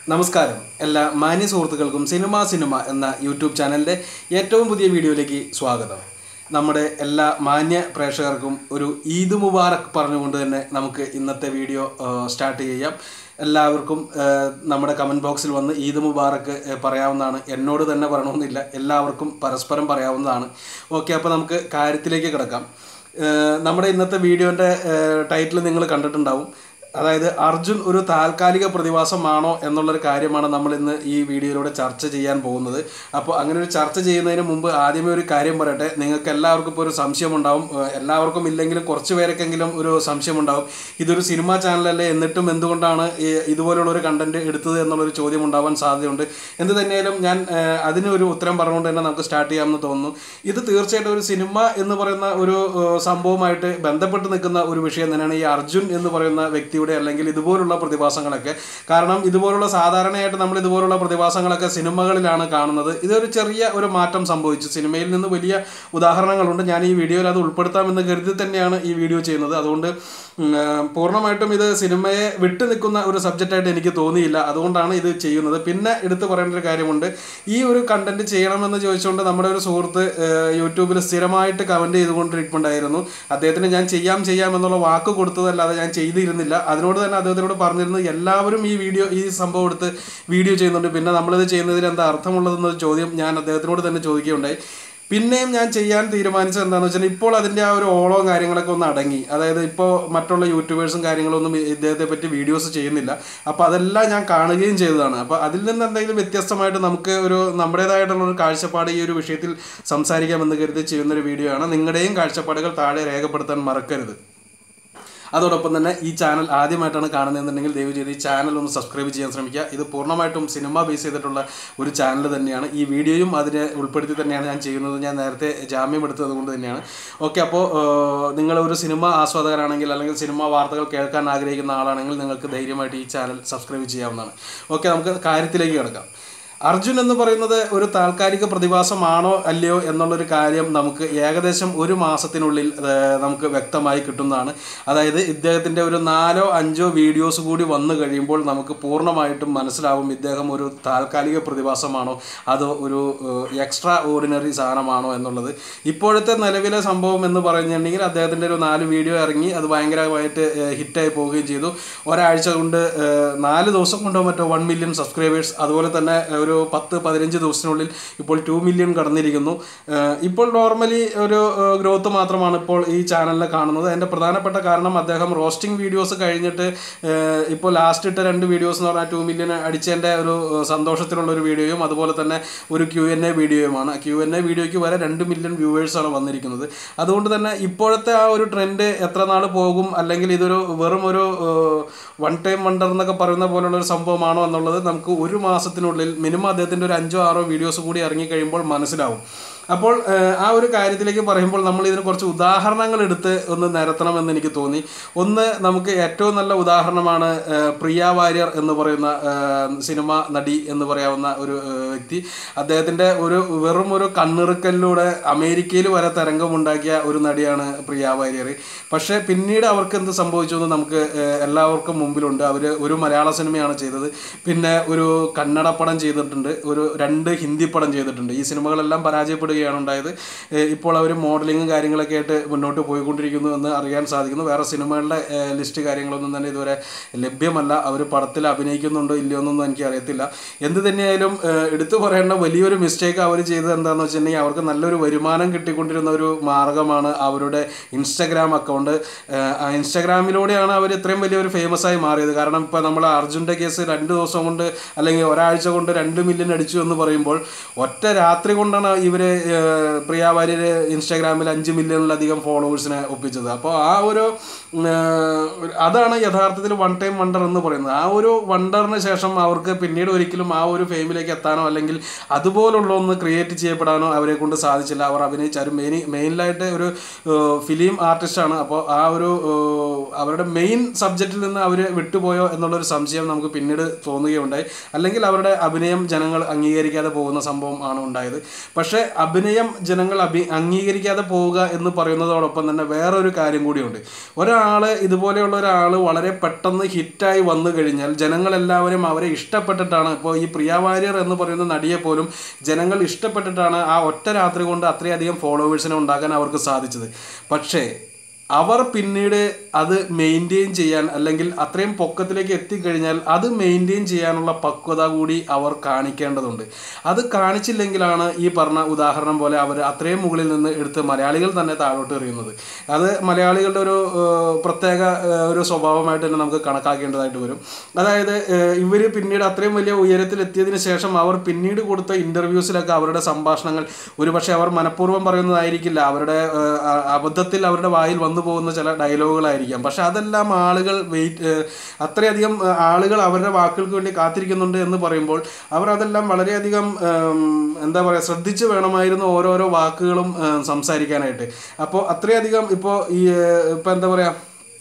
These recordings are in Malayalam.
നമസ്കാരം എല്ലാ മാന്യ സുഹൃത്തുക്കൾക്കും സിനിമ സിനിമ എന്ന യൂട്യൂബ് ചാനലിൻ്റെ ഏറ്റവും പുതിയ വീഡിയോയിലേക്ക് സ്വാഗതം നമ്മുടെ എല്ലാ മാന്യ പ്രേക്ഷകർക്കും ഒരു ഈദ് മുബാറക് പറഞ്ഞുകൊണ്ട് തന്നെ നമുക്ക് ഇന്നത്തെ വീഡിയോ സ്റ്റാർട്ട് ചെയ്യാം എല്ലാവർക്കും ആ, നമ്മുടെ കമൻറ്റ് ബോക്സിൽ വന്ന് ഈദ് മുബാറക്ക് ആ, പറയാവുന്നതാണ് എന്നോട് തന്നെ പറയണമെന്നില്ല എല്ലാവർക്കും പരസ്പരം പറയാവുന്നതാണ് ഓക്കെ അപ്പോൾ നമുക്ക് കാര്യത്തിലേക്ക് കിടക്കാം ആ, നമ്മുടെ ഇന്നത്തെ വീഡിയോൻ്റെ ടൈറ്റിൽ നിങ്ങൾ കണ്ടിട്ടുണ്ടാവും അതായത് അർജുൻ ഒരു താൽക്കാലിക പ്രതിഭാസമാണോ എന്നുള്ളൊരു കാര്യമാണ് നമ്മൾ ഇന്ന് ഈ വീഡിയോയിലൂടെ ചർച്ച ചെയ്യാൻ പോകുന്നത് അപ്പോൾ അങ്ങനെ ഒരു ചർച്ച ചെയ്യുന്നതിന് മുമ്പ് ആദ്യമേ ഒരു കാര്യം പറയട്ടെ നിങ്ങൾക്ക് എല്ലാവർക്കും ഇപ്പോൾ ഒരു സംശയമുണ്ടാവും ഏഹ് എല്ലാവർക്കും ഇല്ലെങ്കിലും കുറച്ച് പേർക്കെങ്കിലും ഒരു സംശയമുണ്ടാവും ഇതൊരു സിനിമാ ചാനലല്ലേ എന്നിട്ടും എന്തുകൊണ്ടാണ് ഈ ഇതുപോലുള്ള ഒരു കണ്ടന്റ് എടുത്തത് എന്നുള്ളൊരു ചോദ്യം ഉണ്ടാവാൻ സാധ്യതയുണ്ട് എന്ത് തന്നെയായാലും ഞാൻ ഏഹ് അതിന് ഒരു ഉത്തരം പറഞ്ഞുകൊണ്ട് തന്നെ നമുക്ക് സ്റ്റാർട്ട് ചെയ്യാമെന്ന് തോന്നുന്നു ഇത് തീർച്ചയായിട്ടും ഒരു സിനിമ എന്ന് പറയുന്ന ഒരു ഏഹ് സംഭവമായിട്ട് ബന്ധപ്പെട്ട് നിൽക്കുന്ന ഒരു വിഷയം തന്നെയാണ് ഈ അർജുൻ എന്ന് പറയുന്ന വ്യക്തിയുടെ അല്ലെങ്കിൽ ഇതുപോലുള്ള പ്രതിഭാസങ്ങളൊക്കെ കാരണം ഇതുപോലുള്ള സാധാരണയായിട്ട് നമ്മൾ ഇതുപോലുള്ള പ്രതിഭാസങ്ങളൊക്കെ സിനിമകളിലാണ് കാണുന്നത് ഇതൊരു ചെറിയ ഒരു മാറ്റം സംഭവിച്ചു സിനിമയിൽ നിന്ന് വലിയ ഉദാഹരണങ്ങളുണ്ട് ഞാൻ ഈ വീഡിയോയിൽ അത് ഉൾപ്പെടുത്താമെന്ന് കരുതി തന്നെയാണ് ഈ വീഡിയോ ചെയ്യുന്നത് അതുകൊണ്ട് ഉം, ആ, പൂർണ്ണമായിട്ടും ഇത് സിനിമയെ വിട്ടു നിൽക്കുന്ന ഒരു സബ്ജക്റ്റായിട്ട് എനിക്ക് തോന്നിയില്ല അതുകൊണ്ടാണ് ഇത് ചെയ്യുന്നത് പിന്നെ എടുത്തു പറയേണ്ട ഒരു കാര്യമുണ്ട് ഈ ഒരു കണ്ടന്റ് ചെയ്യണമെന്ന് ചോദിച്ചുകൊണ്ട് നമ്മുടെ ഒരു സുഹൃത്ത് ഏഹ്, യൂട്യൂബിൽ സ്ഥിരമായിട്ട് കമന്റ് ചെയ്തുകൊണ്ടിരിപ്പുണ്ടായിരുന്നു അദ്ദേഹത്തിന് ഞാൻ ചെയ്യാം ചെയ്യാം എന്നുള്ള വാക്ക് കൊടുത്തതല്ലാതെ ഞാൻ ചെയ്തിരുന്നില്ല അതിനോട് തന്നെ അദ്ദേഹത്തിനോട് പറഞ്ഞിരുന്നു എല്ലാവരും ഈ വീഡിയോ ഈ സംഭവം എടുത്ത് വീഡിയോ ചെയ്യുന്നുണ്ട് പിന്നെ നമ്മളിത് ചെയ്യുന്നതിൽ എന്താ അർത്ഥമുള്ളതെന്നൊരു ചോദ്യം ഞാൻ അദ്ദേഹത്തിനോട് തന്നെ ചോദിക്കുകയുണ്ടായി പിന്നെയും ഞാൻ ചെയ്യാൻ തീരുമാനിച്ചത് എന്താണെന്ന് വെച്ചാൽ ഇപ്പോൾ അതിൻ്റെ ആ ഒരു ഓളവും കാര്യങ്ങളൊക്കെ ഒന്ന് അടങ്ങി അതായത് ഇപ്പോൾ മറ്റുള്ള യൂട്യൂബേഴ്സും കാര്യങ്ങളൊന്നും ഇദ്ദേഹത്തെ പറ്റി വീഡിയോസ് ചെയ്യുന്നില്ല അപ്പോൾ അതെല്ലാം ഞാൻ കാണുകയും ചെയ്തതാണ് അപ്പോൾ അതിൽ നിന്ന് എന്തെങ്കിലും വ്യത്യസ്തമായിട്ട് നമുക്ക് ഒരു നമ്മുടേതായിട്ടുള്ള ഒരു കാഴ്ചപ്പാട് ഈ ഒരു വിഷയത്തിൽ സംസാരിക്കാമെന്ന് കരുതി ചെയ്യുന്നൊരു വീഡിയോ ആണ് നിങ്ങളുടെയും കാഴ്ചപ്പാടുകൾ താഴെ രേഖപ്പെടുത്താൻ മറക്കരുത് അതോടൊപ്പം തന്നെ ഈ ചാനൽ ആദ്യമായിട്ടാണ് കാണുന്നതെന്നുണ്ടെങ്കിൽ ദയവ് ചെയ്ത് ഈ ചാനൽ ഒന്ന് സബ്സ്ക്രൈബ് ചെയ്യാൻ ശ്രമിക്കുക ഇത് പൂർണ്ണമായിട്ടും സിനിമ ബേസ് ചെയ്തിട്ടുള്ള ഒരു ചാനൽ തന്നെയാണ് ഈ വീഡിയോയും അതിനെ ഉൾപ്പെടുത്തി തന്നെയാണ് ഞാൻ ചെയ്യുന്നത് ഞാൻ നേരത്തെ ജാമ്യം എടുത്തത് കൊണ്ട് തന്നെയാണ് ഓക്കെ അപ്പോൾ നിങ്ങൾ ഒരു സിനിമ ആസ്വാദകരാണെങ്കിൽ അല്ലെങ്കിൽ സിനിമ വാർത്തകൾ കേൾക്കാൻ ആഗ്രഹിക്കുന്ന ആളാണെങ്കിൽ നിങ്ങൾക്ക് ധൈര്യമായിട്ട് ഈ ചാനൽ സബ്സ്ക്രൈബ് ചെയ്യാവുന്നതാണ് ഓക്കെ നമുക്ക് കാര്യത്തിലേക്ക് കിടക്കാം അർജുൻ എന്ന് പറയുന്നത് ഒരു താൽക്കാലിക പ്രതിഭാസമാണോ അല്ലയോ എന്നുള്ളൊരു കാര്യം നമുക്ക് ഏകദേശം ഒരു മാസത്തിനുള്ളിൽ ഏർ, നമുക്ക് വ്യക്തമായി കിട്ടുന്നതാണ് അതായത് ഇദ്ദേഹത്തിൻ്റെ ഒരു നാലോ അഞ്ചോ വീഡിയോസ് കൂടി വന്നു കഴിയുമ്പോൾ നമുക്ക് പൂർണ്ണമായിട്ടും മനസ്സിലാവും ഇദ്ദേഹം ഒരു താൽക്കാലിക പ്രതിഭാസമാണോ അതോ ഒരു എക്സ്ട്രാ ഓർഡിനറി സാധനമാണോ എന്നുള്ളത് ഇപ്പോഴത്തെ നിലവിലെ സംഭവം എന്ന് പറഞ്ഞിട്ടുണ്ടെങ്കിൽ അദ്ദേഹത്തിൻ്റെ ഒരു നാല് വീഡിയോ ഇറങ്ങി അത് ഭയങ്കരമായിട്ട് ഏർ, ഹിറ്റായി പോവുകയും ചെയ്തു ഒരാഴ്ച കൊണ്ട് ഏർ, നാല് ദിവസം കൊണ്ടോ മറ്റോ വൺ മില്യൺ സബ്സ്ക്രൈബേഴ്സ് അതുപോലെ തന്നെ ഒരു പത്ത് പതിനഞ്ച് ദിവസത്തിനുള്ളിൽ ഇപ്പോൾ ടു മില്യൺ കടന്നിരിക്കുന്നു ഏഹ് ഇപ്പോൾ നോർമലി ഒരു ഗ്രോത്ത് മാത്രമാണ് ഇപ്പോൾ ഈ ചാനലിൽ കാണുന്നത് അതിൻ്റെ പ്രധാനപ്പെട്ട കാരണം അദ്ദേഹം റോസ്റ്റിംഗ് വീഡിയോസ് കഴിഞ്ഞിട്ട് ഏഹ് ഇപ്പോൾ ലാസ്റ്റ് ഇട്ട രണ്ട് വീഡിയോസ് എന്ന് പറഞ്ഞാൽ ടു മില്യൺ അടിച്ചതിൻ്റെ ഒരു ഏഹ് സന്തോഷത്തിലുള്ള ഒരു വീഡിയോയും അതുപോലെ തന്നെ ഒരു ക്യു എൻ എ വീഡിയോയുമാണ് ക്യു എൻ എ വീഡിയോയ്ക്ക് വരെ രണ്ട് മില്യൺ വ്യൂവേഴ്സാണ് വന്നിരിക്കുന്നത് അതുകൊണ്ട് തന്നെ ഇപ്പോഴത്തെ ആ ഒരു ട്രെൻഡ് എത്ര നാൾ പോകും അല്ലെങ്കിൽ ഇതൊരു വെറും ഒരു വൺ ടൈം വണ്ടർ എന്നൊക്കെ പറയുന്ന പോലുള്ള ഒരു സംഭവമാണോ എന്നുള്ളത് നമുക്ക് ഒരു മാസത്തിനുള്ളിൽ മിനിമം അദ്ദേഹത്തിൻ്റെ ഒരു അഞ്ചോ ആറോ വീഡിയോസ് കൂടി ഇറങ്ങിക്കഴിയുമ്പോൾ മനസ്സിലാവും അപ്പോൾ ഏഹ്, ആ ഒരു കാര്യത്തിലേക്ക് പറയുമ്പോൾ നമ്മൾ ഇതിന് കുറച്ച് ഉദാഹരണങ്ങൾ എടുത്ത് ഒന്ന് നിരത്തണമെന്ന് എനിക്ക് തോന്നി ഒന്ന് നമുക്ക് ഏറ്റവും നല്ല ഉദാഹരണമാണ് ഏഹ്, പ്രിയ വാര്യർ എന്ന് പറയുന്ന ഏഹ്, സിനിമ നടി എന്ന് പറയാവുന്ന ഒരു ഏഹ്, വ്യക്തി അദ്ദേഹത്തിൻ്റെ ഒരു വെറും ഒരു കണ്ണിറുക്കലിലൂടെ അമേരിക്കയിൽ വരെ തരംഗമുണ്ടാക്കിയ ഒരു നടിയാണ് പ്രിയ വാര്യർ പക്ഷേ പിന്നീട് അവർക്ക് എന്ത് സംഭവിച്ചു എന്ന് നമുക്ക് ഏഹ്, എല്ലാവർക്കും മുമ്പിലുണ്ട് അവർ ഒരു മലയാള സിനിമയാണ് ചെയ്തത് പിന്നെ ഒരു കന്നഡ പടം ചെയ്തിട്ടുണ്ട് ഒരു രണ്ട് ഹിന്ദി പടം ചെയ്തിട്ടുണ്ട് ഈ സിനിമകളെല്ലാം പരാജയപ്പെടുകയാണ് ഉണ്ടായത് ഏഹ്, ഇപ്പോൾ അവർ മോഡലിങ്ങും കാര്യങ്ങളൊക്കെ ആയിട്ട് മുന്നോട്ട് പോയിക്കൊണ്ടിരിക്കുന്നു എന്ന് അറിയാൻ സാധിക്കുന്നു വേറെ സിനിമകളുടെ ഏഹ്, ലിസ്റ്റ് കാര്യങ്ങളൊന്നും തന്നെ ഇതുവരെ ലഭ്യമല്ല അവർ പടത്തിൽ അഭിനയിക്കുന്നുണ്ടോ ഇല്ലയോ എന്നൊന്നും എനിക്ക് അറിയത്തില്ല എന്ത് തന്നെയായാലും ഏഹ്, എടുത്തു പറയേണ്ട വലിയൊരു മിസ്റ്റേക്ക് അവർ ചെയ്തത് എന്താണെന്ന് വെച്ചിട്ടുണ്ടെങ്കിൽ അവർക്ക് നല്ലൊരു വരുമാനം കിട്ടിക്കൊണ്ടിരുന്ന ഒരു മാർഗമാണ് അവരുടെ ഇൻസ്റ്റഗ്രാം അക്കൗണ്ട് ആ ഇൻസ്റ്റഗ്രാമിലൂടെയാണ് അവർ ഇത്രയും വലിയൊരു ഫേമസ് ആയി മാറിയത് കാരണം ഇപ്പോൾ നമ്മൾ അർജുൻ്റെ കേസ് രണ്ട് ദിവസം കൊണ്ട് അല്ലെങ്കിൽ ഒരാഴ്ച കൊണ്ട് രണ്ട് മില്യൺ അടിച്ചു എന്ന് പറയുമ്പോൾ ഒറ്റ രാത്രി കൊണ്ടാണ് ഇവർ പ്രിയ വാര്യർ ഇൻസ്റ്റാഗ്രാമിൽ അഞ്ച് മില്യണിലധികം ഫോളോവേഴ്സിനെ ഒപ്പിച്ചത് അപ്പോൾ ആ ഒരു ഉം, ഏർ, അതാണ് യഥാർത്ഥത്തിൽ വൺ ടൈം വണ്ടർ എന്ന് പറയുന്നത് ആ ഒരു വണ്ടറിന് ശേഷം അവർക്ക് പിന്നീട് ഒരിക്കലും ആ ഒരു ഫെയിമിലേക്ക് എത്താനോ അല്ലെങ്കിൽ അതുപോലുള്ള ഒന്ന് ക്രിയേറ്റ് ചെയ്യപ്പെടാനോ അവരെ കൊണ്ട് സാധിച്ചില്ല അവർ അഭിനയിച്ച ഒരു മെയിൻ മെയിനിലായിട്ട് ഒരു ഫിലിം ആർട്ടിസ്റ്റാണ് അപ്പോൾ ആ ഒരു ഏർ, അവരുടെ മെയിൻ സബ്ജക്റ്റിൽ നിന്ന് അവർ വിട്ടുപോയോ എന്നുള്ളൊരു സംശയം നമുക്ക് പിന്നീട് തോന്നുകയുണ്ടായി അല്ലെങ്കിൽ അവരുടെ അഭിനയം ജനങ്ങൾ അംഗീകരിക്കാതെ പോകുന്ന സംഭവം ആണ് ഉണ്ടായത് പക്ഷേ അഭിനയം അഭിനയം ജനങ്ങൾ അഭി അംഗീകരിക്കാതെ പോവുക എന്ന് പറയുന്നതോടൊപ്പം തന്നെ വേറൊരു കാര്യം കൂടിയുണ്ട് ഒരാൾ ഇതുപോലെയുള്ള ഒരാൾ വളരെ പെട്ടെന്ന് ഹിറ്റായി വന്നു കഴിഞ്ഞാൽ ജനങ്ങളെല്ലാവരും അവരെ ഇഷ്ടപ്പെട്ടിട്ടാണ് ഇപ്പോൾ ഈ പ്രിയ വാര്യർ എന്ന് പറയുന്ന നടിയെ പോലും ജനങ്ങൾ ഇഷ്ടപ്പെട്ടിട്ടാണ് ആ ഒറ്റ രാത്രി കൊണ്ട് അത്രയധികം ഫോളോവേഴ്സിനെ ഉണ്ടാക്കാൻ അവർക്ക് സാധിച്ചത് പക്ഷേ അവർ പിന്നീട് അത് മെയിൻറ്റെയിൻ ചെയ്യാൻ അല്ലെങ്കിൽ അത്രയും പൊക്കത്തിലേക്ക് എത്തിക്കഴിഞ്ഞാൽ അത് മെയിൻറ്റെയിൻ ചെയ്യാനുള്ള പക്വത കൂടി അവർ കാണിക്കേണ്ടതുണ്ട് അത് കാണിച്ചില്ലെങ്കിലാണ് ഈ പറഞ്ഞ ഉദാഹരണം പോലെ അവർ അത്രയും മുകളിൽ നിന്ന് എടുത്ത് മലയാളികൾ തന്നെ താഴോട്ട് എറിയുന്നത് അത് മലയാളികളുടെ ഒരു ഏഹ്, പ്രത്യേക ഏഹ്, ഒരു സ്വഭാവമായിട്ട് തന്നെ നമുക്ക് കണക്കാക്കേണ്ടതായിട്ട് വരും അതായത് ഇവർ പിന്നീട് അത്രയും വലിയ ഉയരത്തിൽ എത്തിയതിന് ശേഷം അവർ പിന്നീട് കൊടുത്ത ഇൻ്റർവ്യൂസിലൊക്കെ അവരുടെ സംഭാഷണങ്ങൾ ഒരുപക്ഷെ അവർ മനഃപൂർവ്വം പറയുന്നതായിരിക്കില്ല അവരുടെ ഏഹ്, അ- അബദ്ധത്തിൽ അവരുടെ വായിൽ വന്നു പോകുന്ന ചില ഡയലോഗുകളായിരിക്കാം പക്ഷെ അതെല്ലാം ആളുകൾ വെയിറ്റ് അത്രയധികം ഏഹ്, ആളുകൾ അവരുടെ വാക്കുകൾക്ക് വേണ്ടി കാത്തിരിക്കുന്നുണ്ട് എന്ന് പറയുമ്പോൾ അവർ അതെല്ലാം വളരെയധികം ഏം, എന്താ പറയുക ശ്രദ്ധിച്ച് വേണമായിരുന്നു ഓരോരോ വാക്കുകളും ഏഹ്, സംസാരിക്കാനായിട്ട് അപ്പോൾ അത്രയധികം ഇപ്പോൾ ഈ ഇപ്പം എന്താ പറയുക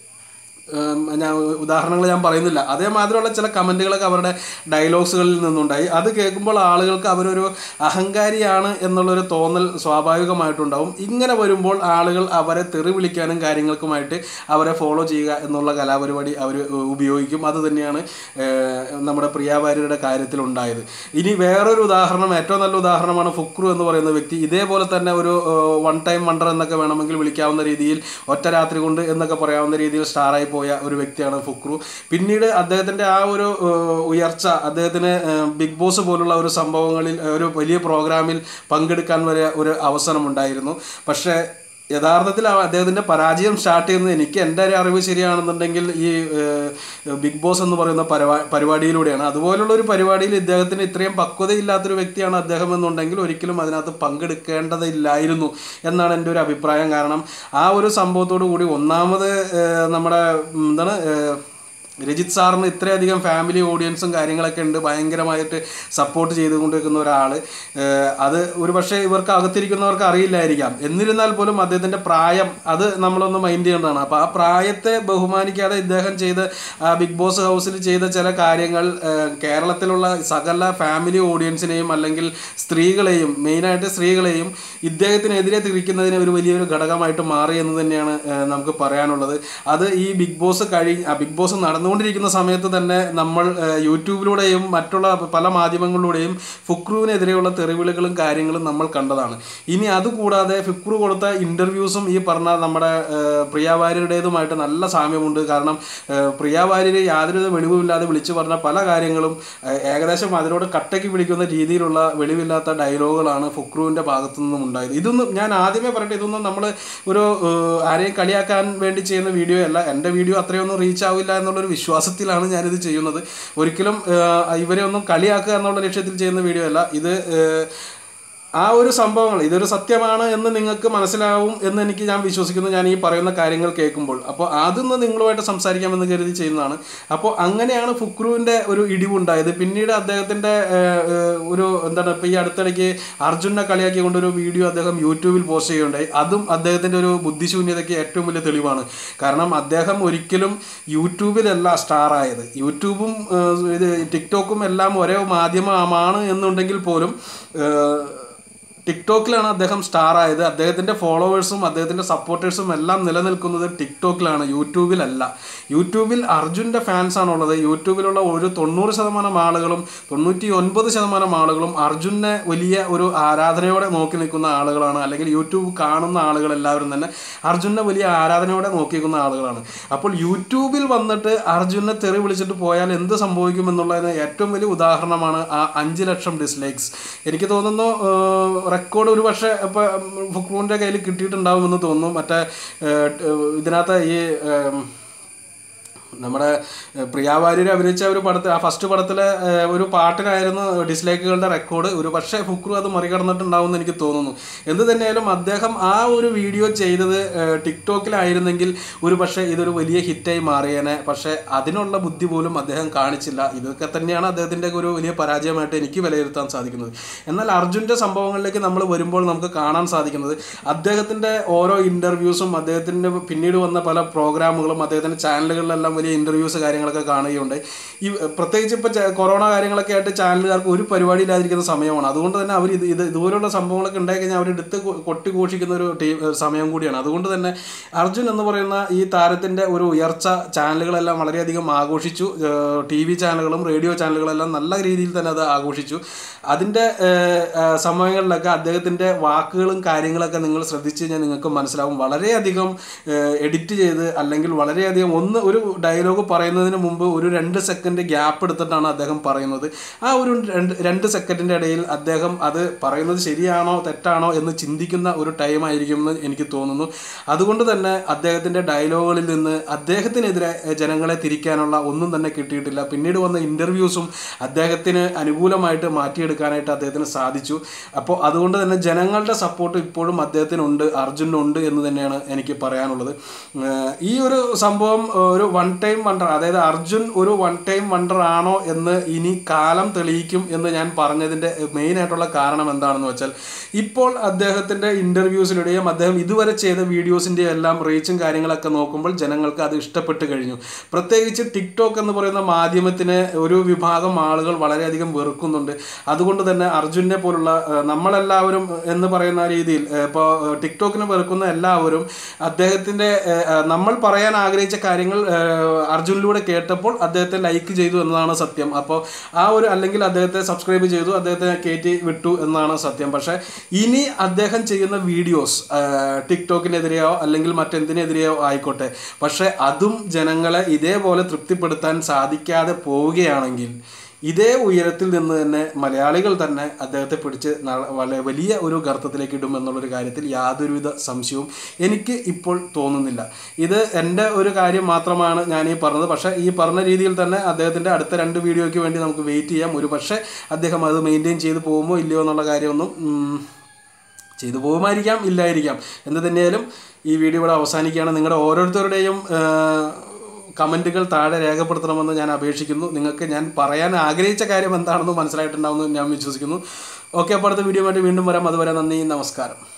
ഉം, ഞാൻ ഉദാഹരണങ്ങൾ ഞാൻ പറയുന്നില്ല അതേമാതിരിയുള്ള ചില കമൻറ്റുകളൊക്കെ അവരുടെ ഡയലോഗ്സുകളിൽ നിന്നുണ്ടായി അത് കേൾക്കുമ്പോൾ ആളുകൾക്ക് അവരൊരു അഹങ്കാരിയാണ് എന്നുള്ളൊരു തോന്നൽ സ്വാഭാവികമായിട്ടുണ്ടാവും ഇങ്ങനെ വരുമ്പോൾ ആളുകൾ അവരെ തെറി വിളിക്കാനും കാര്യങ്ങൾക്കുമായിട്ട് അവരെ ഫോളോ ചെയ്യുക എന്നുള്ള കലാപരിപാടി അവർ ഉപയോഗിക്കും അത് തന്നെയാണ് ഏഹ്, നമ്മുടെ പ്രിയാവാര്യരുടെ കാര്യത്തിലുണ്ടായത് ഇനി വേറൊരു ഉദാഹരണം ഏറ്റവും നല്ല ഉദാഹരണമാണ് ഫുക്രു എന്ന് പറയുന്ന വ്യക്തി ഇതേപോലെ തന്നെ ഒരു വൺ ടൈം വണ്ടർ എന്നൊക്കെ വേണമെങ്കിൽ വിളിക്കാവുന്ന രീതിയിൽ ഒറ്റ രാത്രി കൊണ്ട് എന്നൊക്കെ പറയാവുന്ന രീതിയിൽ സ്റ്റാറായി പോയ ഒരു വ്യക്തിയാണ് ഫുക്രു പിന്നീട് അദ്ദേഹത്തിൻ്റെ ആ ഒരു ഏഹ്, ഉയർച്ച അദ്ദേഹത്തിന് ഏഹ്, ബിഗ് ബോസ് പോലുള്ള ഒരു സംഭവങ്ങളിൽ ഏഹ്, ഒരു വലിയ പ്രോഗ്രാമിൽ പങ്കെടുക്കാൻ വരെ ഒരു അവസരമുണ്ടായിരുന്നു പക്ഷേ യഥാർത്ഥത്തിൽ ആ അദ്ദേഹത്തിൻ്റെ പരാജയം സ്റ്റാർട്ട് ചെയ്യുന്നത് എനിക്ക് എൻ്റെ ഒരു അറിവ് ശരിയാണെന്നുണ്ടെങ്കിൽ ഈ ഏഹ്, ബിഗ് ബോസ് എന്ന് പറയുന്ന പരിപാ പരിപാടിയിലൂടെയാണ് അതുപോലുള്ള ഒരു പരിപാടിയിൽ ഇദ്ദേഹത്തിന് ഇത്രയും പക്വതയില്ലാത്തൊരു വ്യക്തിയാണ് അദ്ദേഹം എന്നുണ്ടെങ്കിൽ ഒരിക്കലും അതിനകത്ത് പങ്കെടുക്കേണ്ടതില്ലായിരുന്നു എന്നാണ് എൻ്റെ ഒരു അഭിപ്രായം കാരണം ആ ഒരു സംഭവത്തോടു കൂടി ഒന്നാമത് ഏഹ്, നമ്മുടെ ഉം, എന്താണ് ഏഹ്, രജിത് സാറിന് ഇത്രയധികം ഫാമിലി ഓഡിയൻസും കാര്യങ്ങളൊക്കെ ഉണ്ട് ഭയങ്കരമായിട്ട് സപ്പോർട്ട് ചെയ്തുകൊണ്ടിരിക്കുന്ന ഒരാൾ അത് ഒരു പക്ഷേ ഇവർക്ക് അകത്തിരിക്കുന്നവർക്ക് അറിയില്ലായിരിക്കാം എന്നിരുന്നാൽ പോലും അദ്ദേഹത്തിൻ്റെ പ്രായം അത് നമ്മളൊന്ന് മൈൻഡ് ചെയ്യേണ്ടതാണ് അപ്പോൾ ആ പ്രായത്തെ ബഹുമാനിക്കാതെ ഇദ്ദേഹം ചെയ്ത ആ ബിഗ് ബോസ് ഹൗസിൽ ചെയ്ത ചില കാര്യങ്ങൾ ഏഹ്, കേരളത്തിലുള്ള സകല ഫാമിലി ഓഡിയൻസിനെയും അല്ലെങ്കിൽ സ്ത്രീകളെയും മെയിനായിട്ട് സ്ത്രീകളെയും ഇദ്ദേഹത്തിനെതിരെ തിരിക്കുന്നതിന് ഒരു വലിയൊരു ഘടകമായിട്ട് മാറി എന്ന് തന്നെയാണ് ഏഹ്, നമുക്ക് പറയാനുള്ളത് അത് ഈ ബിഗ് ബോസ് കഴി ആ ബിഗ് ബോസ് നടന്നുകൊണ്ടിരിക്കുന്ന സമയത്ത് തന്നെ നമ്മൾ ഏഹ്, യൂട്യൂബിലൂടെയും മറ്റുള്ള പല മാധ്യമങ്ങളിലൂടെയും ഫുക്രുവിനെതിരെയുള്ള തെറിവിളികളും കാര്യങ്ങളും നമ്മൾ കണ്ടതാണ് ഇനി അതുകൂടാതെ ഫുക്രു കൊടുത്ത ഇൻ്റർവ്യൂസും ഈ പറഞ്ഞ നമ്മുടെ ഏഹ്, പ്രിയ വാര്യരുടേതുമായിട്ട് നല്ല സാമ്യമുണ്ട് കാരണം ഏഹ്, പ്രിയ വാര്യർ യാതൊരു വെളിവുമില്ലാതെ വിളിച്ചു പറഞ്ഞ പല കാര്യങ്ങളും ഏഹ്, ഏകദേശം അതിനോട് കട്ടയ്ക്ക് പിടിക്കുന്ന രീതിയിലുള്ള വെളിവില്ലാത്ത ഡയലോഗുകളാണ് ഫുക്രുവിൻ്റെ ഭാഗത്തു നിന്നും ഉണ്ടായത് ഇതൊന്നും ഞാൻ ആദ്യമേ പറയട്ടെ ഇതൊന്നും നമ്മൾ ഒരു ഏഹ്, ആരെയും കളിയാക്കാൻ വേണ്ടി ചെയ്യുന്ന വീഡിയോ അല്ല എൻ്റെ വീഡിയോ അത്രയൊന്നും റീച്ച് ആവില്ല എന്നുള്ളൊരു വിശ്വാസത്തിലാണ് ഞാനിത് ചെയ്യുന്നത് ഒരിക്കലും ഏഹ്, ഇവരെ ഒന്നും കളിയാക്കുക എന്നുള്ള ലക്ഷ്യത്തിൽ ചെയ്യുന്ന വീഡിയോ അല്ല ഇത് ഏഹ്, ആ ഒരു സംഭവങ്ങൾ ഇതൊരു സത്യമാണ് എന്ന് നിങ്ങൾക്ക് മനസ്സിലാവും എന്ന് എനിക്ക് ഞാൻ വിശ്വസിക്കുന്നു ഞാൻ ഈ പറയുന്ന കാര്യങ്ങൾ കേൾക്കുമ്പോൾ അപ്പോൾ അതൊന്ന് നിങ്ങളുമായിട്ട് സംസാരിക്കാമെന്ന് കരുതി ചെയ്യുന്നതാണ് അപ്പോൾ അങ്ങനെയാണ് ഫുക്രുവിൻ്റെ ഒരു ഇടിവുണ്ടായത് പിന്നീട് അദ്ദേഹത്തിൻ്റെ ഏഹ്, ഏഹ്, ഒരു എന്താണ് ഇപ്പോൾ ഈ അടുത്തിടയ്ക്ക് അർജുനെ കളിയാക്കിക്കൊണ്ട് ഒരു വീഡിയോ അദ്ദേഹം യൂട്യൂബിൽ പോസ്റ്റ് ചെയ്യുകയുണ്ടായി അതും അദ്ദേഹത്തിൻ്റെ ഒരു ബുദ്ധിശൂന്യതയ്ക്ക് ഏറ്റവും വലിയ തെളിവാണ് കാരണം അദ്ദേഹം ഒരിക്കലും യൂട്യൂബിലല്ല സ്റ്റാർ ആയത് യൂട്യൂബും ഏഹ്, ഇത് ടിക്ടോക്കും എല്ലാം ഒരേ മാധ്യമമാണ് എന്നുണ്ടെങ്കിൽ പോലും ഏഹ്, ടിക്ടോക്കിലാണ് അദ്ദേഹം സ്റ്റാർ ആയത് അദ്ദേഹത്തിൻ്റെ ഫോളോവേഴ്സും അദ്ദേഹത്തിൻ്റെ സപ്പോർട്ടേഴ്സും എല്ലാം നിലനിൽക്കുന്നത് ടിക്ടോക്കിലാണ് യൂട്യൂബിലല്ല യൂട്യൂബിൽ അർജുൻ്റെ ഫാൻസാണുള്ളത് യൂട്യൂബിലുള്ള ഒരു തൊണ്ണൂറ് ശതമാനം ആളുകളും തൊണ്ണൂറ്റി ഒൻപത് ശതമാനം ആളുകളും അർജുനെ വലിയ ഒരു ആരാധനയോടെ നോക്കി നിൽക്കുന്ന ആളുകളാണ് അല്ലെങ്കിൽ യൂട്യൂബ് കാണുന്ന ആളുകൾ എല്ലാവരും തന്നെ അർജുനെ വലിയ ആരാധനയോടെ നോക്കി നിൽക്കുന്ന ആളുകളാണ് അപ്പോൾ യൂട്യൂബിൽ വന്നിട്ട് അർജുനെ തെറി വിളിച്ചിട്ട് പോയാൽ എന്ത് സംഭവിക്കും എന്നുള്ളതിന് ഏറ്റവും വലിയ ഉദാഹരണമാണ് ആ അഞ്ച് ലക്ഷം ഡിസ്ലൈക്സ് എനിക്ക് തോന്നുന്നു റെക്കോർഡ് ഒരു പക്ഷേ ഇപ്പം ഫുക്രൂൻ്റെ കയ്യിൽ കിട്ടിയിട്ടുണ്ടാവുമെന്ന് തോന്നുന്നു മറ്റേ ഏഹ്, ഇതിനകത്ത് ഈ ഏഹ്, നമ്മുടെ ഏഹ്, പ്രിയ വാര്യർ അഭിനയിച്ച ഒരു പടത്തിൽ ആ ഫസ്റ്റ് പടത്തിലെ ഏഹ്, ഒരു പാട്ടിനായിരുന്നു ഡിസ്ലൈക്കുകളുടെ റെക്കോർഡ് ഒരു പക്ഷേ ഫുക്രു അത് മറികടന്നിട്ടുണ്ടാവും എന്ന് എനിക്ക് തോന്നുന്നു എന്ത് തന്നെയായാലും അദ്ദേഹം ആ ഒരു വീഡിയോ ചെയ്തത് ഏഹ്, ടിക്ടോക്കിലായിരുന്നെങ്കിൽ ഒരു പക്ഷേ ഇതൊരു വലിയ ഹിറ്റായി മാറിയേനെ പക്ഷേ അതിനുള്ള ബുദ്ധി പോലും അദ്ദേഹം കാണിച്ചില്ല ഇതൊക്കെ തന്നെയാണ് അദ്ദേഹത്തിൻ്റെ ഒരു വലിയ പരാജയമായിട്ട് എനിക്ക് വിലയിരുത്താൻ സാധിക്കുന്നത് എന്നാൽ അർജുൻ്റെ സംഭവങ്ങളിലേക്ക് നമ്മൾ വരുമ്പോൾ നമുക്ക് കാണാൻ സാധിക്കുന്നത് അദ്ദേഹത്തിൻ്റെ ഓരോ ഇൻ്റർവ്യൂസും അദ്ദേഹത്തിൻ്റെ പിന്നീട് വന്ന പല പ്രോഗ്രാമുകളും അദ്ദേഹത്തിൻ്റെ ചാനലുകളിലെല്ലാം വലിയ വലിയ ഇൻ്റർവ്യൂസ് കാര്യങ്ങളൊക്കെ കാണുകയുണ്ട് ഈ പ്രത്യേകിച്ച് ഇപ്പോൾ കൊറോണ കാര്യങ്ങളൊക്കെ ആയിട്ട് ചാനലുകാർക്ക് ഒരു പരിപാടി ഇല്ലാതിരിക്കുന്ന സമയമാണ് അതുകൊണ്ട് തന്നെ അവർ ഇത് ഇത് ഇതുപോലുള്ള സംഭവങ്ങളൊക്കെ ഉണ്ടായി കഴിഞ്ഞാൽ അവരെടുത്ത് കൊ- കൊട്ടിഘോഷിക്കുന്ന ഒരു ടീം സമയം കൂടിയാണ് അതുകൊണ്ട് തന്നെ അർജുൻ എന്ന് പറയുന്ന ഈ താരത്തിൻ്റെ ഒരു ഉയർച്ച ചാനലുകളെല്ലാം വളരെയധികം ആഘോഷിച്ചു ടി വി ചാനലുകളും റേഡിയോ ചാനലുകളെല്ലാം നല്ല രീതിയിൽ തന്നെ അത് ആഘോഷിച്ചു അതിൻ്റെ ഏഹ്, ഏഹ്, സമയങ്ങളിലൊക്കെ അദ്ദേഹത്തിൻ്റെ വാക്കുകളും കാര്യങ്ങളൊക്കെ നിങ്ങൾ ശ്രദ്ധിച്ചു കഴിഞ്ഞാൽ നിങ്ങൾക്ക് മനസ്സിലാവും വളരെയധികം എഡിറ്റ് ചെയ്ത് അല്ലെങ്കിൽ വളരെയധികം ഒന്ന് ഒരു ഡയലോഗ് പറയുന്നതിന് മുമ്പ് ഒരു രണ്ട് സെക്കൻഡ് ഗ്യാപ്പ് എടുത്തിട്ടാണ് അദ്ദേഹം പറയുന്നത് ആ ഒരു രണ്ട് രണ്ട് സെക്കൻഡിൻ്റെ ഇടയിൽ അദ്ദേഹം അത് പറയുന്നത് ശരിയാണോ തെറ്റാണോ എന്ന് ചിന്തിക്കുന്ന ഒരു ടൈം ആയിരിക്കും എന്ന് എനിക്ക് തോന്നുന്നു അതുകൊണ്ട് തന്നെ അദ്ദേഹത്തിൻ്റെ ഡയലോഗുകളിൽ നിന്ന് അദ്ദേഹത്തിനെതിരെ ഏഹ്, ജനങ്ങളെ തിരിക്കാനുള്ള ഒന്നും തന്നെ കിട്ടിയിട്ടില്ല പിന്നീട് വന്ന ഇൻ്റർവ്യൂസും അദ്ദേഹത്തിന് അനുകൂലമായിട്ട് മാറ്റിയെടുക്കാനായിട്ട് അദ്ദേഹത്തിന് സാധിച്ചു അപ്പോൾ അതുകൊണ്ട് തന്നെ ജനങ്ങളുടെ സപ്പോർട്ട് ഇപ്പോഴും അദ്ദേഹത്തിനുണ്ട് അർജുനുണ്ട് എന്ന് തന്നെയാണ് എനിക്ക് പറയാനുള്ളത് ഏഹ്, ഈ ഒരു സംഭവം ഏഹ്, ഒരു വൺ ടൈം വണ്ടർ അതായത് അർജുൻ ഒരു വൺ ടൈം വണ്ടർ ആണോ എന്ന് ഇനി കാലം തെളിയിക്കും എന്ന് ഞാൻ പറഞ്ഞതിൻ്റെ മെയിൻ ആയിട്ടുള്ള കാരണം എന്താണെന്ന് വെച്ചാൽ ഇപ്പോൾ അദ്ദേഹത്തിൻ്റെ ഇൻ്റർവ്യൂസിലൂടെയും അദ്ദേഹം ഇതുവരെ ചെയ്ത വീഡിയോസിൻ്റെ എല്ലാം റീച്ചും കാര്യങ്ങളൊക്കെ നോക്കുമ്പോൾ ജനങ്ങൾക്ക് അത് ഇഷ്ടപ്പെട്ട് കഴിഞ്ഞു പ്രത്യേകിച്ച് ടിക്ടോക്ക് എന്ന് പറയുന്ന മാധ്യമത്തിന് ഒരു വിഭാഗം ആളുകൾ വളരെയധികം വെറുക്കുന്നുണ്ട് അതുകൊണ്ട് തന്നെ അർജുനെ പോലുള്ള ഏഹ്, നമ്മളെല്ലാവരും എന്ന് പറയുന്ന രീതിയിൽ ഇപ്പോൾ ടിക്ടോക്കിനെ വെറുക്കുന്ന എല്ലാവരും അദ്ദേഹത്തിൻ്റെ ഏഹ്, ഏഹ്, നമ്മൾ പറയാൻ ആഗ്രഹിച്ച കാര്യങ്ങൾ ഏഹ്, അർജുനിലൂടെ കേട്ടപ്പോൾ അദ്ദേഹത്തെ ലൈക്ക് ചെയ്തു എന്നതാണ് സത്യം അപ്പോൾ ആ ഒരു അല്ലെങ്കിൽ അദ്ദേഹത്തെ സബ്സ്ക്രൈബ് ചെയ്തു അദ്ദേഹത്തെ കയറ്റി വിട്ടു എന്നാണ് സത്യം പക്ഷേ ഇനി അദ്ദേഹം ചെയ്യുന്ന വീഡിയോസ് ടിക്ടോക്കിനെതിരെയോ അല്ലെങ്കിൽ മറ്റെന്തിനെതിരെയോ ആയിക്കോട്ടെ പക്ഷേ അതും ജനങ്ങളെ ഇതേപോലെ തൃപ്തിപ്പെടുത്താൻ സാധിക്കാതെ പോവുകയാണെങ്കിൽ ഇതേ ഉയരത്തിൽ നിന്ന് തന്നെ മലയാളികൾ തന്നെ അദ്ദേഹത്തെ പിടിച്ച് ന- വളരെ വലിയ ഒരു ഗർത്തത്തിലേക്ക് ഇടും എന്നുള്ളൊരു കാര്യത്തിൽ യാതൊരുവിധ സംശയവും എനിക്ക് ഇപ്പോൾ തോന്നുന്നില്ല ഇത് എൻ്റെ ഒരു കാര്യം മാത്രമാണ് ഞാൻ ഈ പറഞ്ഞത് പക്ഷേ ഈ പറഞ്ഞ രീതിയിൽ തന്നെ അദ്ദേഹത്തിൻ്റെ അടുത്ത രണ്ട് വീഡിയോയ്ക്ക് വേണ്ടി നമുക്ക് വെയിറ്റ് ചെയ്യാം ഒരു പക്ഷേ അദ്ദേഹം അത് മെയിൻറ്റെയിൻ ചെയ്ത് പോകുമോ ഇല്ലയോ എന്നുള്ള കാര്യമൊന്നും ഉം, ചെയ്തു പോകുമായിരിക്കാം ഇല്ലായിരിക്കാം എന്ത് തന്നെയാലും ഈ വീഡിയോ ഇവിടെ അവസാനിക്കുകയാണ് നിങ്ങളുടെ ഓരോരുത്തരുടെയും കമൻറ്റുകൾ താഴെ രേഖപ്പെടുത്തണമെന്ന് ഞാൻ അപേക്ഷിക്കുന്നു നിങ്ങൾക്ക് ഞാൻ പറയാൻ ആഗ്രഹിച്ച കാര്യം എന്താണെന്ന് മനസ്സിലായിട്ടുണ്ടാവുമെന്ന് ഞാൻ വിശ്വസിക്കുന്നു ഓക്കെ അപ്പോൾ അടുത്ത വീഡിയോ ആയിട്ട് വീണ്ടും വരാം അതുവരെ നന്ദി നമസ്കാരം